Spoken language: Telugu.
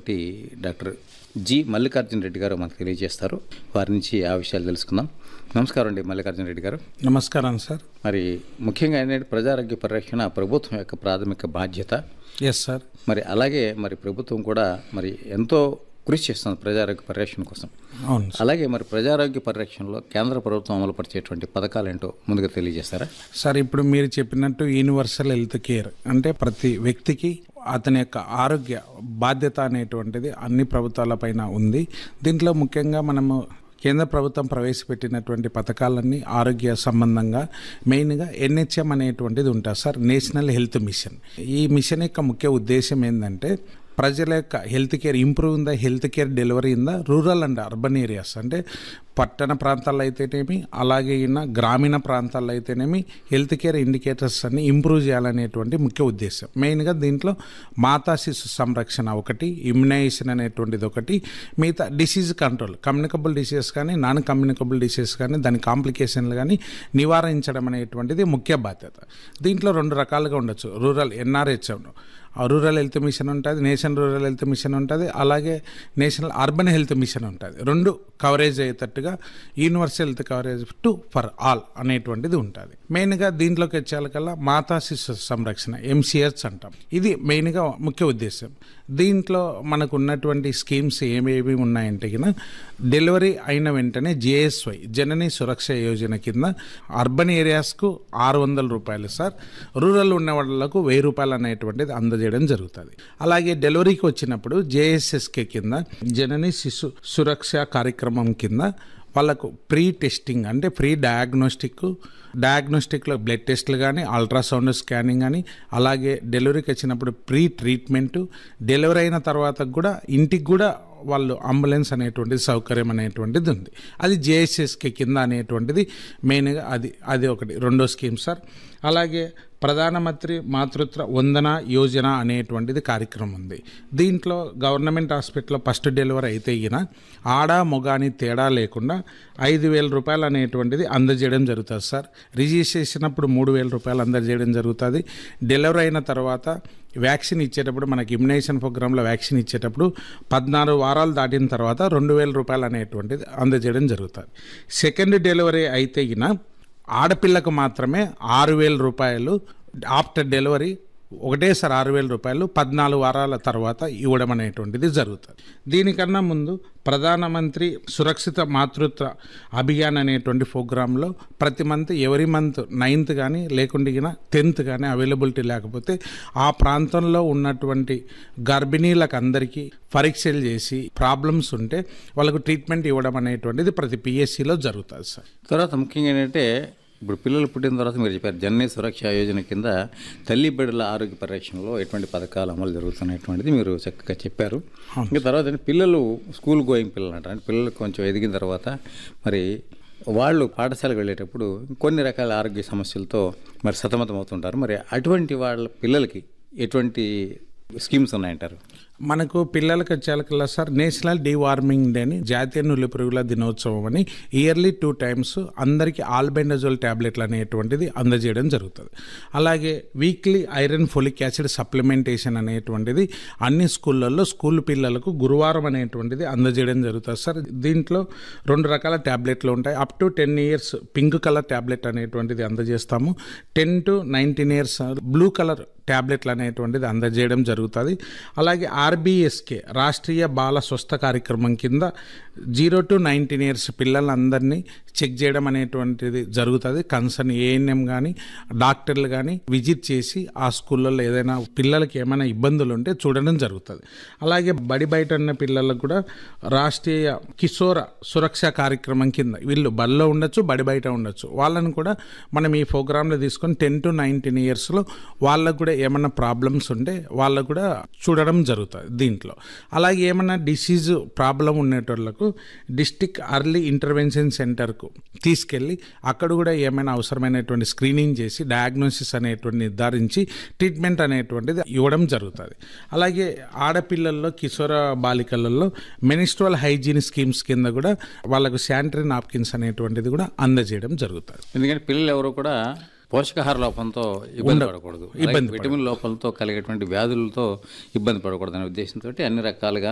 అయినటువంటి డాక్టర్ జి మల్లికార్జున రెడ్డి గారు మనకు తెలియజేస్తారు వారి నుంచి ఆ విషయాలు తెలుసుకుందాం నమస్కారం అండి మల్లికార్జున రెడ్డి గారు నమస్కారం సార్ మరి ముఖ్యంగా ఏంటంటే ప్రజారోగ్య పరిరక్షణ ప్రభుత్వం యొక్క ప్రాథమిక బాధ్యత ఎస్ సార్ మరి అలాగే మరి ప్రభుత్వం కూడా మరి ఎంతో కృషి చేస్తుంది ప్రజారోగ్య పరిరక్షణ కోసం అవును సార్. అలాగే మరి ప్రజారోగ్య పరిరక్షణలో కేంద్ర ప్రభుత్వం అమలుపరిచేటువంటి పథకాలు ఏంటో ముందుగా తెలియజేస్తారా సార్ ఇప్పుడు మీరు చెప్పినట్టు యూనివర్సల్ హెల్త్ కేర్ అంటే ప్రతి వ్యక్తికి అతని యొక్క ఆరోగ్య బాధ్యత అనేటువంటిది అన్ని ప్రభుత్వాలపైన ఉంది దీంట్లో ముఖ్యంగా మనము కేంద్ర ప్రభుత్వం ప్రవేశపెట్టినటువంటి పథకాలన్నీ ఆరోగ్య సంబంధంగా మెయిన్గా ఎన్హెచ్ఎం అనేటువంటిది ఉంటుంది సార్ నేషనల్ హెల్త్ మిషన్ ఈ మిషన్ యొక్క ముఖ్య ఉద్దేశం ఏంటంటే ప్రజల యొక్క health care improve in the health care delivery in the rural and urban areas అంటే పట్టణ ప్రాంతాల్లో అయితేనేమి అలాగే ఇన్న గ్రామీణ ప్రాంతాల్లో అయితేనేమి హెల్త్ కేర్ ఇండికేటర్స్ అన్ని ఇంప్రూవ్ చేయాలనేటువంటి ముఖ్య ఉద్దేశం మెయిన్గా దీంట్లో మాతా శిశు సంరక్షణ ఒకటి ఇమ్యునైజేషన్ అనేటువంటిది ఒకటి మిగతా డిసీజ్ కంట్రోల్ కమ్యూనికబుల్ డిసీజెస్ కానీ నాన్ కమ్యూనికబుల్ డిసీజెస్ కానీ దాని కాంప్లికేషన్లు కానీ నివారించడం అనేటువంటిది ముఖ్య బాధ్యత దీంట్లో రెండు రకాలుగా ఉండొచ్చు rural NRHM rural health mission ఉంటుంది నేషనల్ రూరల్ హెల్త్ మిషన్ ఉంటుంది అలాగే నేషనల్ అర్బన్ హెల్త్ మిషన్ ఉంటుంది రెండు కవరేజ్ అయ్యేటట్టుగా universal health coverage to for all అనేటువంటిది ఉంటుంది మెయిన్గా దీంట్లోకి వచ్చేకల్లా మాతా శిశు సంరక్షణ ఎంసీహెచ్ అంటాం ఇది మెయిన్గా ముఖ్య ఉద్దేశం దీంట్లో మనకు ఉన్నటువంటి స్కీమ్స్ ఏమేమి ఉన్నాయంటే కింద డెలివరీ అయిన వెంటనే జేఎస్వై జనని సురక్ష యోజన కింద అర్బన్ ఏరియాస్కు ఆరు వందల రూపాయలు సార్ రూరల్ ఉన్న వాళ్ళకు వెయ్యి రూపాయలు అనేటువంటిది అందజేయడం జరుగుతుంది అలాగే డెలివరీకి వచ్చినప్పుడు జేఎస్ఎస్కే కింద జనని శిశు సురక్ష కార్యక్రమం కింద వాళ్ళకు ప్రీ టెస్టింగ్ అంటే ప్రీ డయాగ్నోస్టిక్ డయాగ్నోస్టిక్లో బ్లడ్ టెస్ట్లు కానీ అల్ట్రాసౌండ్ స్కానింగ్ కానీ అలాగే డెలివరీకి వచ్చినప్పుడు ప్రీ ట్రీట్మెంట్ డెలివరీ అయిన తర్వాత కూడా ఇంటికి కూడా వాళ్ళు అంబులెన్స్ అనేటువంటిది సౌకర్యం అనేటువంటిది ఉంది అది జేఎస్ఎస్కే కింద అనేటువంటిది మెయిన్గా అది అది ఒకటి రెండో స్కీమ్ సార్ అలాగే ప్రధానమంత్రి మాతృత్వ వందన యోజన అనేటువంటిది కార్యక్రమం ఉంది దీంట్లో గవర్నమెంట్ హాస్పిటల్లో ఫస్ట్ డెలివరీ అయితే ఈయన ఆడ మొగ అని తేడా లేకుండా ఐదు వేల రూపాయలు అనేటువంటిది అందజేయడం జరుగుతుంది సార్ రిజిస్ట్రేషన్ అప్పుడు మూడు వేల రూపాయలు అందజేయడం జరుగుతుంది డెలివరీ అయిన తర్వాత వ్యాక్సిన్ ఇచ్చేటప్పుడు మనకి ఇమ్యునైజేషన్ ప్రోగ్రాంలో వ్యాక్సిన్ ఇచ్చేటప్పుడు పద్నాలుగు వారాలు దాటిన తర్వాత రెండు వేల రూపాయలు అనేటువంటిది అందజేయడం జరుగుతుంది సెకండ్ డెలివరీ అయితే గిన ఆడపిల్లకు మాత్రమే ఆరు వేల రూపాయలు ఆఫ్టర్ డెలివరీ ఒకటేసారి ఆరు వేల రూపాయలు పద్నాలుగు వారాల తర్వాత ఇవ్వడం అనేటువంటిది జరుగుతుంది దీనికన్నా ముందు ప్రధానమంత్రి సురక్షిత మాతృత్వ అభియాన్ అనేటువంటి ప్రోగ్రాంలో ప్రతి మంత్ ఎవరి మంత్ నైన్త్ కానీ లేకుండా టెన్త్ కానీ అవైలబిలిటీ లేకపోతే ఆ ప్రాంతంలో ఉన్నటువంటి గర్భిణీలకు అందరికీ పరీక్షలు చేసి ప్రాబ్లమ్స్ ఉంటే వాళ్ళకు ట్రీట్మెంట్ ఇవ్వడం అనేటువంటిది ప్రతి పిఎస్సిలో జరుగుతుంది సార్ తర్వాత ముఖ్యంగా ఏంటంటే ఇప్పుడు పిల్లలు పుట్టిన తర్వాత మీరు చెప్పారు జనని సురక్ష యోజన కింద తల్లి బిడ్డల ఆరోగ్య పరిరక్షణలో ఎటువంటి పథకాలు అమలు జరుగుతున్నటువంటిది మీరు చక్కగా చెప్పారు ఇంకా తర్వాత ఏంటి పిల్లలు స్కూల్ గోయింగ్ పిల్లలు అంటారు అంటే పిల్లలు కొంచెం ఎదిగిన తర్వాత మరి వాళ్ళు పాఠశాలకు వెళ్ళేటప్పుడు కొన్ని రకాల ఆరోగ్య సమస్యలతో మరి సతమతం అవుతుంటారు మరి అటువంటి వాళ్ళ పిల్లలకి ఎటువంటి స్కీమ్స్ ఉన్నాయంటారు మనకు పిల్లలకి వచ్చేకల్లా సార్ నేషనల్ డీవార్మింగ్ డే అని జాతీయ నులి పురుగుల దినోత్సవం అని ఇయర్లీ టూ టైమ్స్ అందరికీ ఆల్బెండజోల్ ట్యాబ్లెట్లు అనేటువంటిది అందజేయడం జరుగుతుంది అలాగే weekly iron folic acid supplementation అనేటువంటిది అన్ని స్కూళ్ళల్లో స్కూల్ పిల్లలకు గురువారం అనేటువంటిది అందజేయడం జరుగుతుంది సార్ దీంట్లో రెండు రకాల ట్యాబ్లెట్లు ఉంటాయి up to ten years pink colour tablet అనేటువంటిది అందజేస్తాము ten to nineteen years blue colour ట్యాబ్లెట్లు అనేటువంటిది అందజేయడం జరుగుతుంది అలాగే ఆర్బీఎస్కే రాష్ట్రీయ బాల స్వస్థ కార్యక్రమం కింద జీరో టు నైన్టీన్ ఇయర్స్ పిల్లలందరినీ చెక్ చేయడం అనేటువంటిది జరుగుతుంది కన్సర్న్ ఏఎన్ఎం కానీ డాక్టర్లు కానీ విజిట్ చేసి ఆ స్కూళ్ళల్లో ఏదైనా పిల్లలకి ఏమైనా ఇబ్బందులు ఉంటే చూడడం జరుగుతుంది అలాగే బడి బయట ఉన్న పిల్లలకు కూడా రాష్ట్రీయ కిషోర సురక్ష కార్యక్రమం కింద వీళ్ళు బడిలో ఉండొచ్చు బడి బయట ఉండొచ్చు వాళ్ళని కూడా మనం ఈ ప్రోగ్రాంలో తీసుకొని టెన్ టు నైన్టీన్ ఇయర్స్లో వాళ్ళకు కూడా ఏమైనా ప్రాబ్లమ్స్ ఉంటే వాళ్ళకు కూడా చూడడం జరుగుతుంది దీంట్లో అలాగే ఏమైనా డిసీజ్ ప్రాబ్లం ఉండేటోళ్ళకు డిస్టిక్ అర్లీ ఇంటర్వెన్షన్ సెంటర్కు తీసుకెళ్ళి అక్కడ కూడా ఏమైనా అవసరమైనటువంటి స్క్రీనింగ్ చేసి డయాగ్నోసిస్ అనేటువంటి నిర్ధారించి ట్రీట్మెంట్ అనేటువంటిది ఇవ్వడం జరుగుతుంది అలాగే ఆడపిల్లల్లో కిషోర బాలికలలో మెనిస్ట్రల్ హైజీన్ స్కీమ్స్ కింద కూడా వాళ్ళకు శానిటరీ నాప్కిన్స్ అనేటువంటిది కూడా అందజేయడం జరుగుతుంది ఎందుకంటే పిల్లలు ఎవరు కూడా పోషకాహార లోపంతో ఇబ్బంది పడకూడదు ఇబ్బంది విటమిన్ లోపంతో కలిగేటువంటి వ్యాధులతో ఇబ్బంది పడకూడదు అనే ఉద్దేశంతో అన్ని రకాలుగా